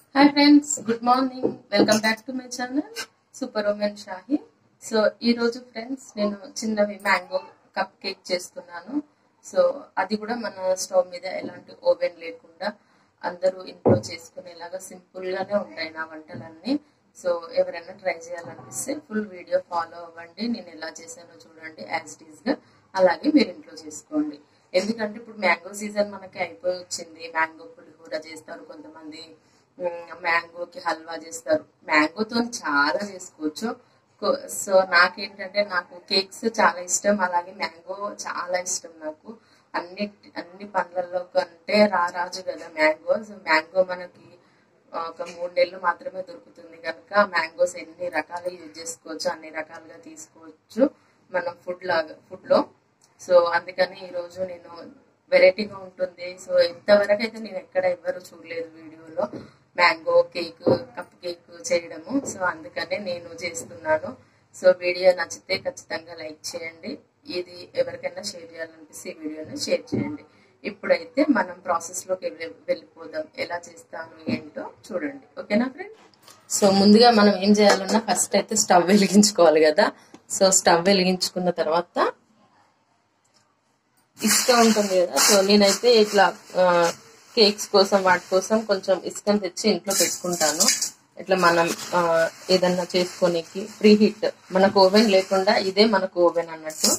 Hi friends good morning welcome back to my channel super women Shahi so ఈ రోజు friends నేను చిన్నవి mango cupcake చేస్తున్నాను so అది కూడా మన స్టవ్ మీద ఎలాంటి ఓవెన్ లేకుండా అందరూ ఇంట్లో చేసుకునేలాగా సింపుల్ గానే ఉంటాయి నా వంటలన్నీ సో ఎవరైనా ట్రై చేయాలనిపిస్తే ఫుల్ వీడియో ఫాలో అవ్వండి నేను ఎలా చేశానో చూడండి యాజ్ ఇట్ గా అలాగే మీరు ఇంట్లో చేసుకోండి ఎందుకంటే ఇప్పుడు మ్యాంగో సీజన్ మనకి అయిపోయి వచ్చింది మ్యాంగో పులిహోర చేస్తారు కొంతమంది మ్యాంగోకి హల్వా చేస్తారు మ్యాంగోతో చాలా చేసుకోవచ్చు కో- సో నాకేంటంటే నాకు కేక్స్ చాలా ఇష్టం అలాగే మ్యాంగో చాలా ఇష్టం నాకు అన్ని అన్ని పండ్లలో కంటే రారాజు కదా మ్యాంగో సో మ్యాంగో మనకి ఆ, ఒక మూడు నెలలు మాత్రమే దొరుకుతుంది కనుక మ్యాంగోస్ ఎన్ని రకాలు యూజ్ చేసుకోవచ్చు అన్ని రకాలుగా తీసుకోవచ్చు మనం ఫుడ్ లాగా ఫుడ్ లో సో అందుకని ఈ రోజు నేను వెరైటీగా ఉంటుంది సో ఇంతవరకు అయితే నేను ఎక్కడ ఎవ్వరు చూడలేదు వీడియోలో మ్యాంగో కేక్ కప్ కేక్ చేయడము సో అందుకనే నేను చేస్తున్నాను సో వీడియో నచ్చితే ఖచ్చితంగా లైక్ చేయండి ఇది ఎవరికైనా షేర్ చేయాలనిపిస్తే ఈ వీడియోని షేర్ చేయండి ఇప్పుడైతే మనం ప్రాసెస్ లోకి వెళ్ళి- వెళ్ళిపోదాం ఎలా చేస్తాను ఏంటో చూడండి ఓకేనా ఫ్రెండ్ సో ముందుగా మనం ఏం చేయాలన్నా ఫస్ట్ అయితే స్టవ్ వెలిగించుకోవాలి కదా సో స్టవ్ వెలిగించుకున్న తర్వాత ఇసుక ఉంటుంది కదా సో నేనైతే ఇట్లా కేక్స్ కోసం వాటి కోసం కొంచెం ఇసుకని తెచ్చి ఇంట్లో పెట్టుకుంటాను ఇట్లా మనం ఆ, ఏదన్నా చేసుకోనికి ప్రీ హీట్ మనకు ఓవెన్ లేకుండా ఇదే మనకు ఓవెన్ అన్నట్టు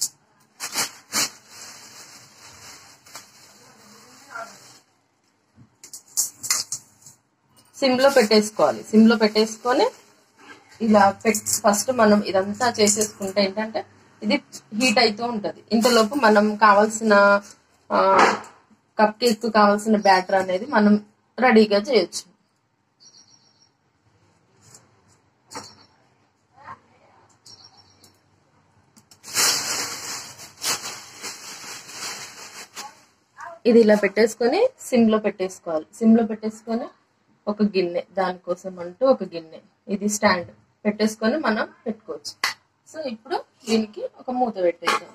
సిమ్ లో పెట్టేసుకోవాలి సిమ్ లో పెట్టేసుకొని ఇలా పెట్ ఫస్ట్ మనం ఇదంతా చేసేసుకుంటే ఏంటంటే ఇది హీట్ అవుతూ ఉంటది ఇంతలోపు మనం కావాల్సిన కప్ కేక్ కావాల్సిన బ్యాటర్ అనేది మనం రెడీగా చేయొచ్చు ఇది ఇలా పెట్టేసుకొని సిమ్ లో పెట్టేసుకోవాలి సిమ్ లో పెట్టేసుకొని ఒక గిన్నె దానికోసం అంటూ ఒక గిన్నె ఇది స్టాండ్ పెట్టేసుకొని మనం పెట్టుకోవచ్చు సో ఇప్పుడు దీనికి ఒక మూత పెట్టేద్దాం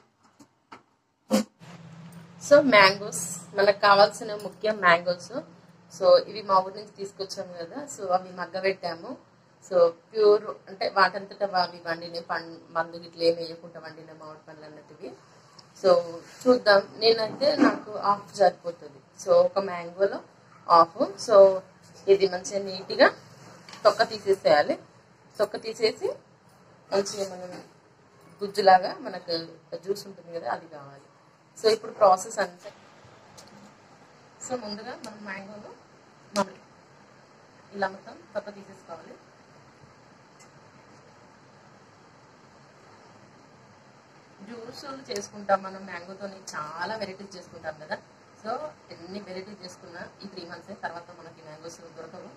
సో మ్యాంగోస్ మనకు కావాల్సిన ముఖ్యం మ్యాంగోస్ సో ఇవి మా ఊరి నుంచి తీసుకొచ్చాము కదా సో అవి మగ్గబెట్టాము సో ప్యూర్ అంటే వాటంతట అవి వండిన పండు మందు గిట్ల ఏమి వేయకుండా వండిన మామిడి పండ్లు అన్నట్టువి సో చూద్దాం నేనైతే నాకు ఆఫ్ సరిపోతుంది సో ఒక మ్యాంగోలో ఆఫ్ సో ఇది మంచిగా నీట్గా తొక్క తీసేసేయాలి తొక్క తీసేసి మంచిగా మనం గుజ్జులాగా మనకు జ్యూస్ ఉంటుంది కదా అది కావాలి సో ఇప్పుడు ప్రాసెస్ అంతే సో ముందుగా మనం మ్యాంగోలో మామిడి ఇలా మొత్తం తొక్క తీసేసుకోవాలి జ్యూసులు చేసుకుంటాం మనం మ్యాంగోతో చాలా వెరైటీస్ చేసుకుంటాం కదా సో ఎన్ని వెరైటీస్ చేసుకున్నా ఈ త్రీ మంత్స్ తర్వాత మనకి మ్యాంగోస్ దొరకవు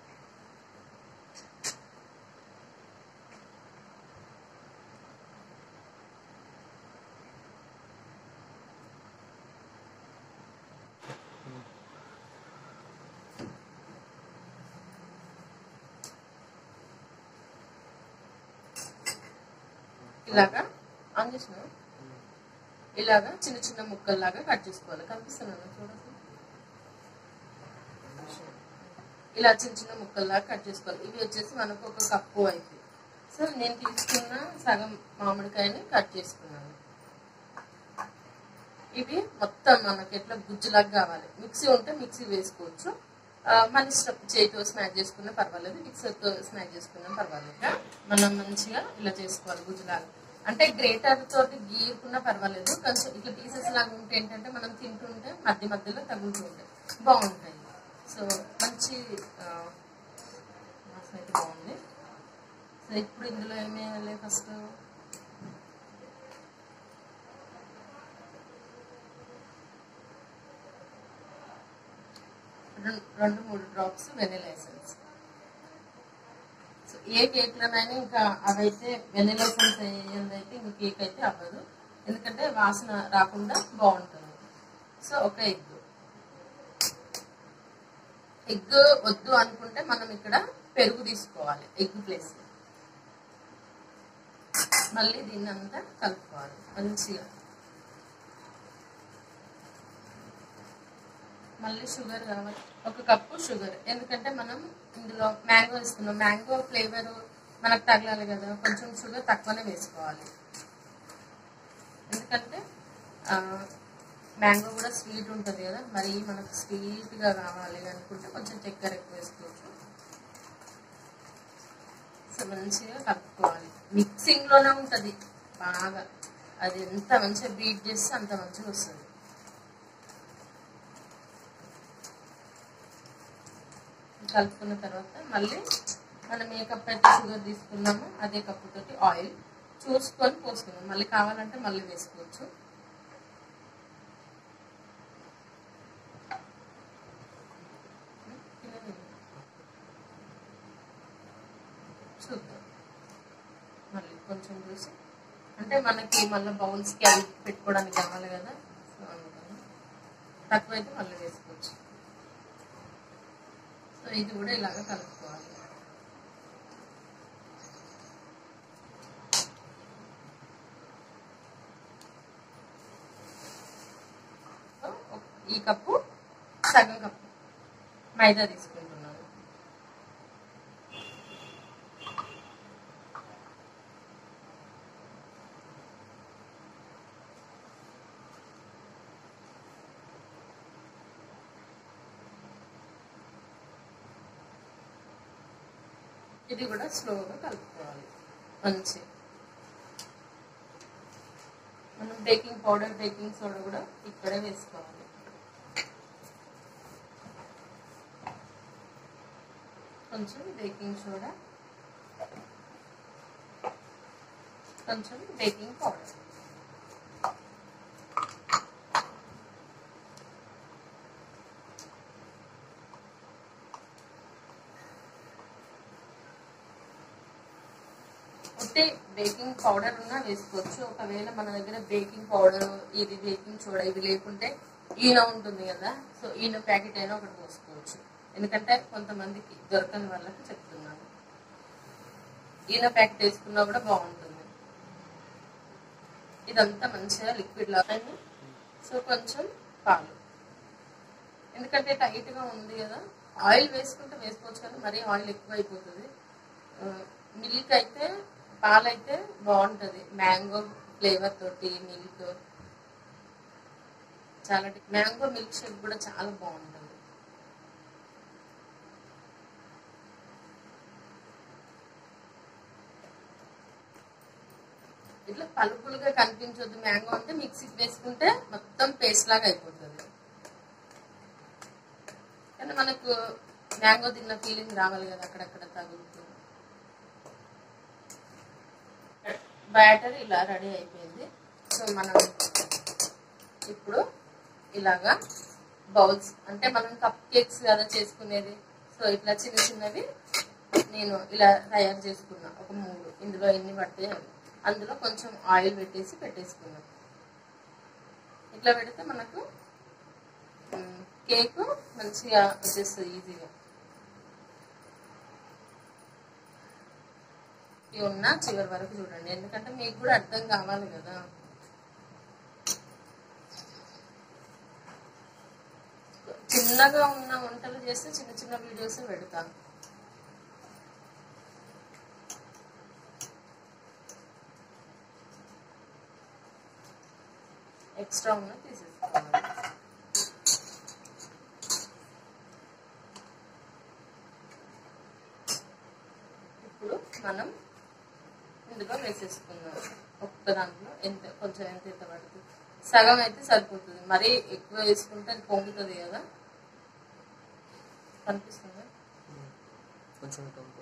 ఇలాగా ఆన్ చేసిన ఇలాగా చిన్న చిన్న ముక్కల్లాగా కట్ చేసుకోవాలి కనిపిస్తున్నాను చూడండి ఇలా చిన్న చిన్న ముక్కల్లాగా కట్ చేసుకోవాలి ఇవి వచ్చేసి మనకు ఒక కప్పు అయితే సో నేను తీసుకున్న సగం మామిడికాయని కట్ చేసుకున్నాను ఇవి మొత్తం మనకి ఎట్లా గుజ్జులాగా కావాలి మిక్సీ ఉంటే మిక్సీ వేసుకోవచ్చు ఆ, మన ఇష్టం చేతితో స్మాష్ చేసుకున్నా పర్వాలేదు మిక్సర్తో స్మాష్ చేసుకున్నా పర్వాలేదు మనం మంచిగా ఇలా చేసుకోవాలి గుజ్జులాగా అంటే గ్రేటర్ తోటి గీరుకున్నా పర్వాలేదు కొంచెం ఇట్లా పీసెస్ లాగా ఉంటే ఏంటంటే మనం తింటుంటే మధ్య మధ్యలో తగులుతూ ఉంటాయి బాగుంటాయి సో మంచి ఆ, వాసన అయితే బాగుంది సో ఇప్పుడు ఇందులో ఏమి వేయాలి ఫస్ట్ రెండు- రెండు మూడు డ్రాప్స్ వెనిలా ఎసెన్స్ సో ఏ కేక్లోనైనా ఇంకా అవైతే వెనిలా ఎసెన్స్ అయ్యింది అయితే ఇంక కేక్ అయితే అవ్వదు ఎందుకంటే వాసన రాకుండా బాగుంటుంది సో ఒక ఎగ్ ఎగ్ వద్దు అనుకుంటే మనం ఇక్కడ పెరుగు తీసుకోవాలి ఎగ్ ప్లేస్ మళ్ళీ దీన్ని అంతా కలుపుకోవాలి మంచిగా మళ్ళీ షుగర్ కావాలి ఒక కప్పు షుగర్ ఎందుకంటే మనం ఇందులో మ్యాంగో ఇస్తున్నాం మ్యాంగో ఫ్లేవర్ మనకు తగలాలి కదా కొంచెం షుగర్ తక్కువనే వేసుకోవాలి ఎందుకంటే మ్యాంగో కూడా స్వీట్ ఉంటుంది కదా మరి మనకు స్వీట్గా కావాలి అనుకుంటే కొంచెం చక్కెర ఎక్కువ వేసుకోవచ్చు సో మంచిగా కలుపుకోవాలి మిక్సింగ్లోనే ఉంటుంది బాగా అది ఎంత మంచిగా బీట్ చేస్తే అంత మంచిగా వస్తుంది కలుపుకున్న తర్వాత మళ్ళీ మనం ఏ కప్ అయితే షుగర్ తీసుకున్నామో అదే కప్పు తోటి ఆయిల్ చూసుకొని పోసుకుందాం మళ్ళీ కావాలంటే మళ్ళీ వేసుకోవచ్చు చూద్దాం మళ్ళీ కొంచెం చూసి అంటే మనకి మళ్ళీ బౌల్స్కి అవి పెట్టుకోవడానికి కావాలి కదా సో అందుకని తక్కువైతే మళ్ళీ వేసుకోవచ్చు సో ఇది కూడా ఇలాగ కలుపుకోవాలి సో ఈ కప్పు సగం కప్పు మైదా తీసుకుంటున్నాను ఇది కూడా స్లోగా కలుపుకోవాలి మంచి మనం బేకింగ్ పౌడర్ బేకింగ్ సోడా కూడా ఇక్కడే వేసుకోవాలి కొంచెం బేకింగ్ సోడా కొంచెం బేకింగ్ పౌడర్ ఉట్టి బేకింగ్ పౌడర్ ఉన్నా వేసుకోవచ్చు ఒకవేళ మన దగ్గర బేకింగ్ పౌడర్ ఇది బేకింగ్ సోడా ఇవి లేకుంటే ఈనో ఉంటుంది కదా సో ఈనో ప్యాకెట్ అయినా ఒకటి పోసుకోవచ్చు ఎందుకంటే కొంతమందికి దొరకని వాళ్ళకి చెప్తున్నాను ఈనో ప్యాకెట్ వేసుకున్నా కూడా బాగుంటుంది ఇదంతా మంచిగా లిక్విడ్ లాగా సో కొంచెం పాలు ఎందుకంటే టైట్ గా ఉంది కదా ఆయిల్ వేసుకుంటే వేసుకోవచ్చు కానీ మరీ ఆయిల్ ఎక్కువ అయిపోతుంది మిల్క్ అయితే పాలైతే బాగుంటది మ్యాంగో ఫ్లేవర్ తోటి మిల్క్ చాలా మ్యాంగో మిల్క్ షేక్ కూడా చాలా బాగుంటుంది ఇట్లా పలుపులుగా కనిపించొద్దు మ్యాంగో అంటే మిక్సీకి వేసుకుంటే మొత్తం పేస్ట్ లాగా అయిపోతుంది కానీ మనకు మ్యాంగో తిన్న ఫీలింగ్ రావాలి కదా అక్కడక్కడ తగులుతూ బ్యాటర్ ఇలా రెడీ అయిపోయింది సో మనం ఇప్పుడు ఇలాగా బౌల్స్ అంటే మనం కప్ కేక్స్ కదా చేసుకునేది సో ఇట్లా చిన్న చిన్నవి నేను ఇలా తయారు చేసుకున్నా ఒక మూడు ఇందులో ఎన్ని పడితే అందులో కొంచెం ఆయిల్ పెట్టేసి పెట్టేసుకున్నాం ఇట్లా పెడితే మనకు కేక్ మంచిగా వచ్చేస్తుంది ఈజీగా ఇవి ఉన్న చివరి వరకు చూడండి ఎందుకంటే మీకు కూడా అర్థం కావాలి కదా చిన్నగా ఉన్న వంటలు చేస్తే చిన్న చిన్న వీడియోస్ పెడతాను ఎక్స్ట్రా ఉన్న తీసేసుకోవాలి ఇప్పుడు మనం ఇందులో వేసేసుకుందాం ఒక్క దాంట్లో ఎంత కొంచెం ఎంత ఎంత పడుతుంది సగం అయితే సరిపోతుంది మరీ ఎక్కువ వేసుకుంటే అది పొంగుతుంది కదా కనిపిస్తుందా కొంచెం కంపు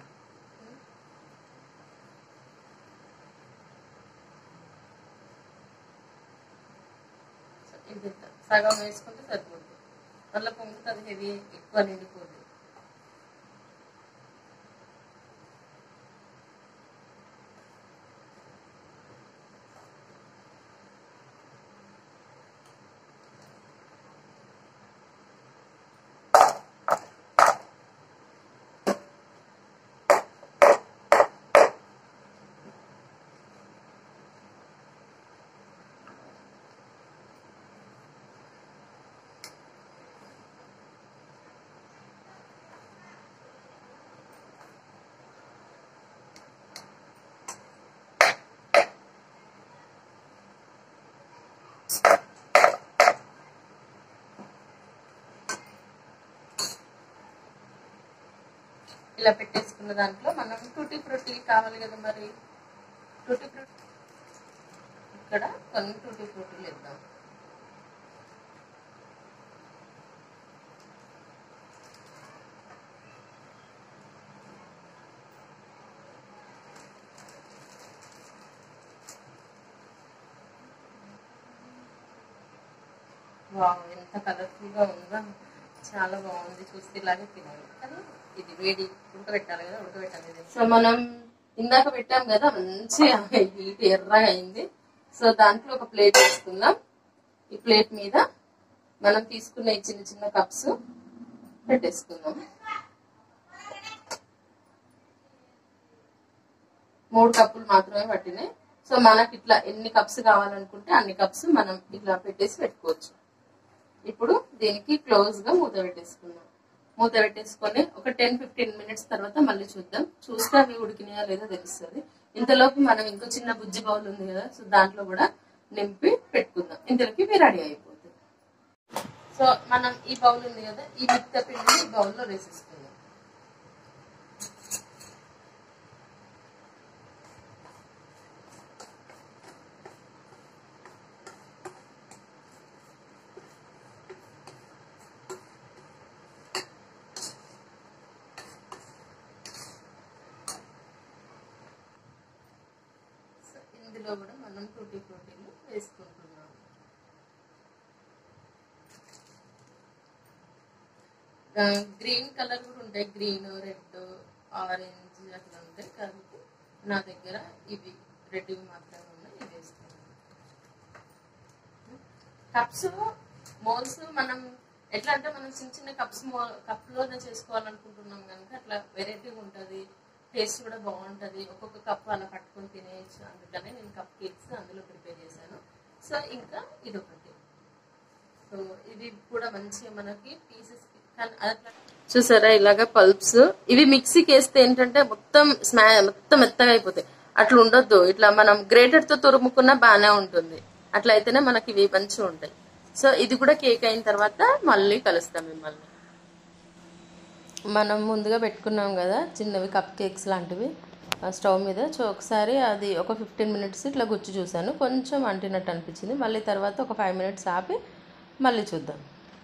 ఇది సగం వేసుకుంటే సరిపోతుంది మళ్ళీ పొంగుతుంది హెవీ ఎక్కువ నిండిపోతుంది ఇలా పెట్టేసుకున్న దాంట్లో మనం టూటీ ఫ్రూటీ కావాలి కదా మరి టూటీ ఫ్రూటీ ఇక్కడ కొన్ని టూటీ ఫ్రూటీలు ఇద్దాం వావ్ ఎంత కలర్ఫుల్ గా ఉందో చాలా బాగుంది చూస్తే ఇలాగే తినాలి కానీ ఇది వేడి ఉడకబెట్టాలి కదా ఉడకబెట్టాలి ఇది. సో మనం ఇందాక పెట్టాం కదా మంచిగా హీట్ ఎర్రగా అయింది సో దాంట్లో ఒక ప్లేట్ వేసుకుందాం ఈ ప్లేట్ మీద మనం తీసుకున్న ఈ చిన్న చిన్న కప్స్ పెట్టేసుకుందాం మూడు కప్పులు మాత్రమే పట్టినాయి సో మనకి ఇట్లా ఎన్ని కప్స్ కావాలనుకుంటే అన్ని కప్స్ మనం ఇట్లా పెట్టేసి పెట్టుకోవచ్చు ఇప్పుడు దీనికి క్లోజ్ గా మూత పెట్టేసుకుందాం మూత పెట్టేసుకొని ఒక టెన్ ఫిఫ్టీన్ మినిట్స్ తర్వాత మళ్ళీ చూద్దాం చూస్తే అవి ఉడికినాయా లేదో తెలుస్తుంది ఇంతలోపు మనం ఇంకో చిన్న బుజ్జి బౌల్ ఉంది కదా సో దాంట్లో కూడా నింపి పెట్టుకుందాం ఇంతలోకి ఇవి రెడీ అయిపోతుంది సో మనం ఈ బౌల్ ఉంది కదా ఈ మిత్త పిండిని ఈ బౌల్లో వేసేసుకుందాం సో ఇందులో కూడా మనం టూటీ ఫ్రూటీలు వేసుకుంటున్నాం గ్రీన్ కలర్ కూడా ఉంటాయి గ్రీన్ రెడ్ ఆరెంజ్ అట్లా ఉంటాయి కాబట్టి నా దగ్గర ఇవి రెడ్ మాత్రమే ఉన్నాయి ఇవి వేస్తున్నాను కప్స్ మోల్స్ మనం ఎట్లా అంటే మనం చిన్న చిన్న కప్స్ కప్ లోనే చేసుకోవాలనుకుంటున్నాం కనుక అట్లా వెరైటీగా ఉంటది టేస్ట్ కూడా బాగుంటది ఒక్కొక్క కప్ అలా పట్టుకొని తినేయచ్చు అందుకనే నేను కప్ కేక్స్ అందులో ప్రిపేర్ చేశాను సో ఇంకా ఇది ఒకటి సో ఇది కూడా మంచిగా మనకి పీసెస్ అట్లా చూసారా ఇలాగా పల్ప్స్ ఇవి మిక్సీకి వేస్తే ఏంటంటే మొత్తం స్మా మొత్తం మెత్తగా అయిపోతాయి అట్లా ఉండొద్దు ఇట్లా మనం గ్రేటర్ తో తురుముకున్నా బాగానే ఉంటుంది అట్లా అయితేనే మనకి ఇవి మంచిగా ఉంటాయి సో ఇది కూడా కేక్ అయిన తర్వాత మళ్ళీ కలుస్తాం మిమ్మల్ని మనం ముందుగా పెట్టుకున్నాం కదా చిన్నవి కప్ కేక్స్ లాంటివి ఆ స్టవ్ మీద సో ఒకసారి అది ఒక ఫిఫ్టీన్ మినిట్స్ ఇట్లా గుచ్చి చూశాను కొంచెం అంటినట్టు అనిపించింది మళ్ళీ తర్వాత ఒక ఫైవ్ మినిట్స్ ఆపి మళ్ళీ చూద్దాం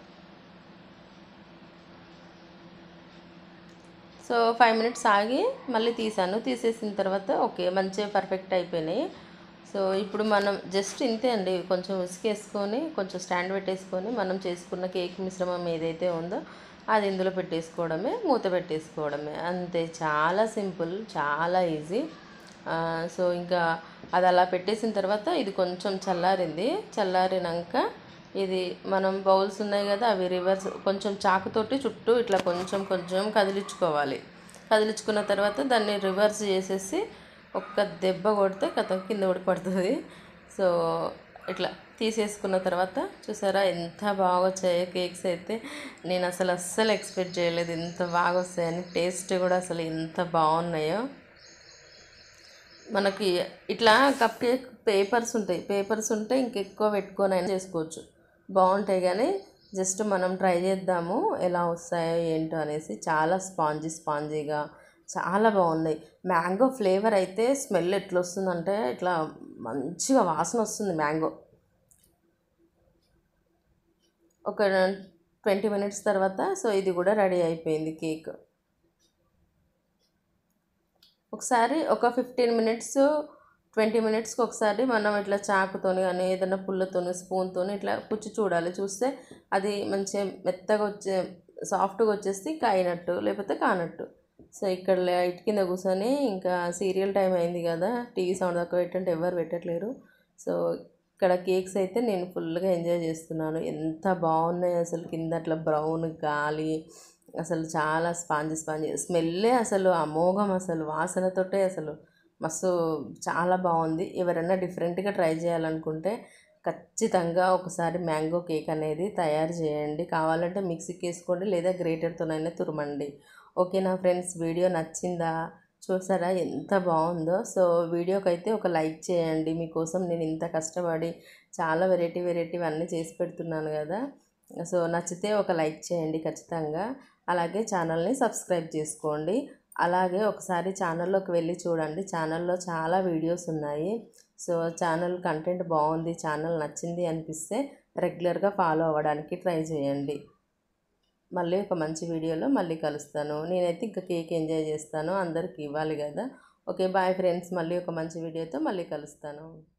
సో ఫైవ్ మినిట్స్ ఆగి మళ్ళీ తీసాను తీసేసిన తర్వాత ఓకే మంచిగా పర్ఫెక్ట్ అయిపోయినాయి సో ఇప్పుడు మనం జస్ట్ ఇంతే అండి కొంచెం ఉసికేసుకొని కొంచెం స్టాండ్ పెట్టేసుకొని మనం చేసుకున్న కేక్ మిశ్రమం ఏదైతే ఉందో అది ఇందులో పెట్టేసుకోవడమే మూత పెట్టేసుకోవడమే అంతే చాలా సింపుల్ చాలా ఈజీ సో ఇంకా అది అలా పెట్టేసిన తర్వాత ఇది కొంచెం చల్లారింది చల్లారినాక ఇది మనం బౌల్స్ ఉన్నాయి కదా అవి రివర్స్ కొంచెం చాకుతోటి చుట్టూ ఇట్లా కొంచెం కొంచెం కదిలించుకోవాలి కదిలించుకున్న తర్వాత దాన్ని రివర్స్ చేసేసి ఒక్క దెబ్బ కొడితే కథ కింద పడుతుంది సో ఇట్లా తీసేసుకున్న తర్వాత చూసారా ఎంత బాగా వచ్చాయో కేక్స్ అయితే నేను అసలు అస్సలు ఎక్స్పెక్ట్ చేయలేదు ఎంత బాగా వస్తాయని టేస్ట్ కూడా అసలు ఎంత బాగున్నాయో మనకి ఇట్లా కప్ కేక్ పేపర్స్ ఉంటాయి పేపర్స్ ఉంటే ఇంకెక్కువ పెట్టుకొని అయినా చేసుకోవచ్చు బాగుంటాయి కానీ జస్ట్ మనం ట్రై చేద్దాము ఎలా వస్తాయో ఏంటో అనేసి చాలా స్పాంజీ స్పాంజీగా చాలా బాగున్నాయి మ్యాంగో ఫ్లేవర్ అయితే స్మెల్ ఎట్లా వస్తుందంటే ఇట్లా మంచిగా వాసన వస్తుంది మ్యాంగో ఒక ట్వంటీ మినిట్స్ తర్వాత సో ఇది కూడా రెడీ అయిపోయింది కేక్ ఒకసారి ఒక ఫిఫ్టీన్ మినిట్స్ ట్వంటీ మినిట్స్కి ఒకసారి మనం ఇట్లా చాకుతోని కానీ ఏదైనా పుల్లతోని స్పూన్తోని ఇట్లా పుచ్చి చూడాలి చూస్తే అది మంచిగా మెత్తగా వచ్చే సాఫ్ట్గా వచ్చేసి కాయినట్టు లేకపోతే కానట్టు సో ఇక్కడ లైట్ కింద కూర్చొని ఇంకా సీరియల్ టైం అయింది కదా టీవీ సౌండ్ తక్కువ పెట్టంటే ఎవరు పెట్టట్లేరు సో ఇక్కడ కేక్స్ అయితే నేను ఫుల్గా ఎంజాయ్ చేస్తున్నాను ఎంత బాగున్నాయి అసలు కింద అట్లా బ్రౌన్ గాలి అసలు చాలా స్పాంజీ స్పాంజీ స్మెల్లే అసలు అమోఘం అసలు వాసనతోటే అసలు మస్తు చాలా బాగుంది ఎవరైనా డిఫరెంట్గా ట్రై చేయాలనుకుంటే ఖచ్చితంగా ఒకసారి మ్యాంగో కేక్ అనేది తయారు చేయండి కావాలంటే మిక్సీకి వేసుకోండి లేదా గ్రేటర్తోనైనా తురమండి ఓకే నా ఫ్రెండ్స్ వీడియో నచ్చిందా చూసారా ఎంత బాగుందో సో వీడియోకి అయితే ఒక లైక్ చేయండి మీకోసం నేను ఇంత కష్టపడి చాలా వెరైటీ వెరైటీ అన్నీ చేసి పెడుతున్నాను కదా సో నచ్చితే ఒక లైక్ చేయండి ఖచ్చితంగా అలాగే ఛానల్ని సబ్స్క్రైబ్ చేసుకోండి అలాగే ఒకసారి ఛానల్లోకి వెళ్ళి చూడండి ఛానల్లో చాలా వీడియోస్ ఉన్నాయి సో ఛానల్ కంటెంట్ బాగుంది ఛానల్ నచ్చింది అనిపిస్తే రెగ్యులర్గా ఫాలో అవ్వడానికి ట్రై చేయండి మళ్ళీ ఒక మంచి వీడియోలో మళ్ళీ కలుస్తాను నేనైతే ఇంకా కేక్ ఎంజాయ్ చేస్తాను అందరికి ఇవ్వాలి కదా ఓకే బాయ్ ఫ్రెండ్స్ మళ్ళీ ఒక మంచి వీడియోతో మళ్ళీ కలుస్తాను